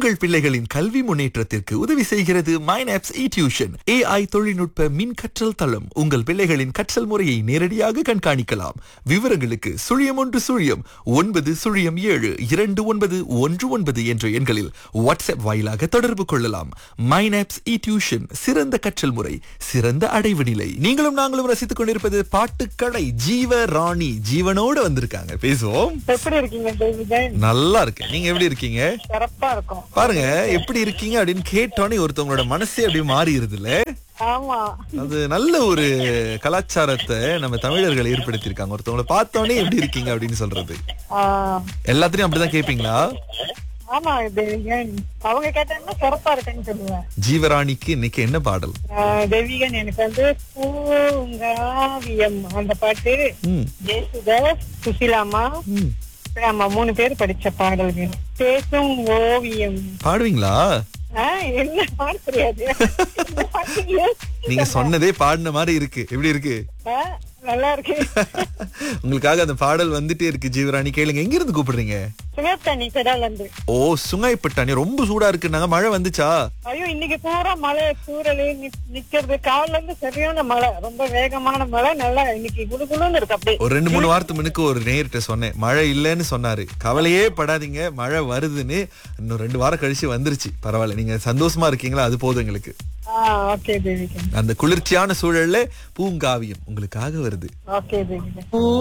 உங்கள் பிள்ளைகளின் கல்வி முன்னேற்றத்திற்கு உதவி செய்கிறது மைனாப்ஸ் இ டியூஷன் ஏஐ தொழில்நுட்ப மின் கற்றல் தளம் உங்கள் பிள்ளைகளின் கற்றல் முறையை நேரடியாக கண்காணிக்கலாம் விவரங்களுக்கு சுழியம் ஒன்று சுழியம் ஒன்பது சுழியம் ஏழு இரண்டு ஒன்பது ஒன்று ஒன்பது என்ற எண்களில் வாட்ஸ்அப் வாயிலாக தொடர்பு கொள்ளலாம் மைனாப்ஸ் இ டியூஷன் சிறந்த கற்றல் முறை சிறந்த அடைவு நிலை நீங்களும் நாங்களும் ரசித்துக் கொண்டிருப்பது பாட்டுக்கடை ஜீவ ராணி ஜீவனோடு வந்திருக்காங்க பேசுவோம் எப்படி இருக்கீங்க தேவிதன் நல்லா இருக்கேன் நீங்க எப்படி இருக்கீங்க சிறப்பா இருக்கும் பாருங்க எப்படி இருக்கீங்க அப்படின்னு கேட்டோன்னே ஒருத்தவங்களோட மனசே அப்படியே மாறிடுதுல ஆமா அது நல்ல ஒரு கலாச்சாரத்தை நம்ம தமிழர்கள் ஏற்படுத்தியிருக்காங்க ஒருத்தவங்கள பார்த்தோன்னே எப்படி இருக்கீங்க அப்படின்னு சொல்றது ஆஹ், எல்லாத்தையும் அப்படிதான் கேட்பீங்களா ஆமா தேவிகன் அவங்க கேட்டாங்கன்னா சிறப்பா இருக்குன்னு சொல்லுவேன் ஜீவராணிக்கு இன்னைக்கு என்ன பாடல் ஆஹ், தேவிகன் எனக்கு வந்து பூங்காவியம் அந்த பாட்டு ம், ஜெயசுதாஸ் சுசிலாமா ம். ஆமா மூணு பேர் படிச்ச பாடல்கள் பேசும் ஓவியம் பாடுவீங்களா ஆஹ், என்ன பாட தெரியாது இந்த பாட்டு நீங்க சொன்னதே பாடின மாதிரி இருக்கு எப்படி இருக்கு ஆஹ், நல்லா இருக்கு உங்களுக்காக அந்த பாடல் வந்துட்டே இருக்கு ஜீவராணி கேளுங்க எங்க இருந்து கூப்பிடுறீங்க சுகத்தண்ணி பெடால இருந்து ஓ சுங்காய்பட்டாணி ரொம்ப சூடா இருக்குன்னாங்க மழை வந்துச்சா ஐயோ இன்னைக்கு பூரா மழை தூரல் நிக்கிறது காலைல இருந்து சரியான மழை ரொம்ப வேகமான மழை நல்லா இன்னைக்கு குளுகுளுன்னு இருக்கு அப்படியே ஒரு ரெண்டு மூணு வாரத்து முன்னுக்கு ஒரு நேர்கிட்ட சொன்னேன் மழை இல்லைன்னு சொன்னாரு கவலையே படாதீங்க மழை வருதுன்னு இன்னும் ரெண்டு வாரம் கழிச்சு வந்துருச்சு பரவாயில்ல நீங்க சந்தோஷமா இருக்கீங்களா அது போதும் எங்களுக்கு ஆஹ் ஓகே தேவிகன் அந்த குளிர்ச்சியான சூழல்ல பூங்காவியம் உங்களுக்காக வருது ஓகே தேவிகன்